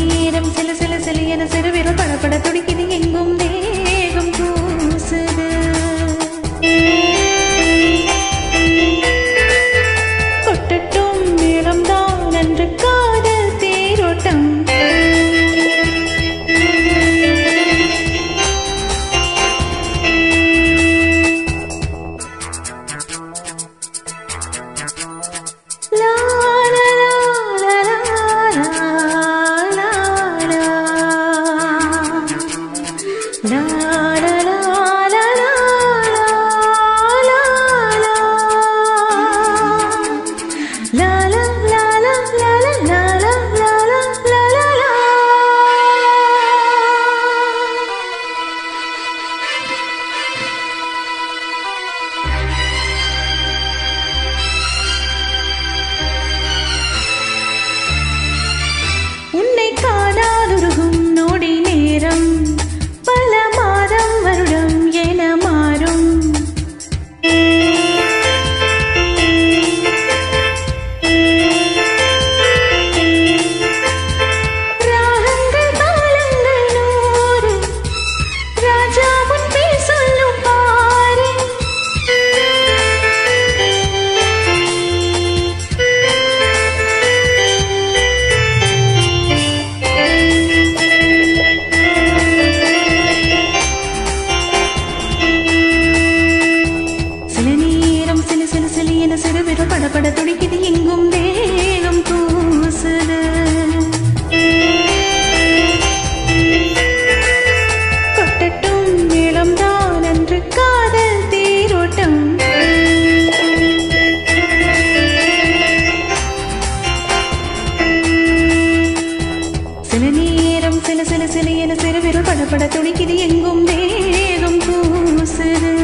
நேரம் சில சில சில என சிறுவிரல் படப்பட துடிக்குது எங்கும் தேகம் கூசுது கொட்டட்டும் மேளம்தான் அன்று காதல் தேரோட்டம் லா லா லா லா லா லா லா. லா லா லா லா லா லா லா லா. லா லா லா லா லா லா லா லா லா லா லா லா. உன்னை காணாதுருகும் நொடி நேரம் பல மாதம் வருடம் என மாறும் ராகங்கள் தாளங்கள் நூறு ராஜா உன் பேர் சொல்லும் பாரு சில நேரம் சில சில சில என சிறுவிரல் படபட துடிக்குது எங்கும் தேகம் கூசுது கொட்டட்டும் மேளம்தான் அன்று காதல் தேரோட்டம் சில நேரம் சில சில சில என சிறுவிரல் படபட துடிக்குது எங்கும் தேகம் கூசுது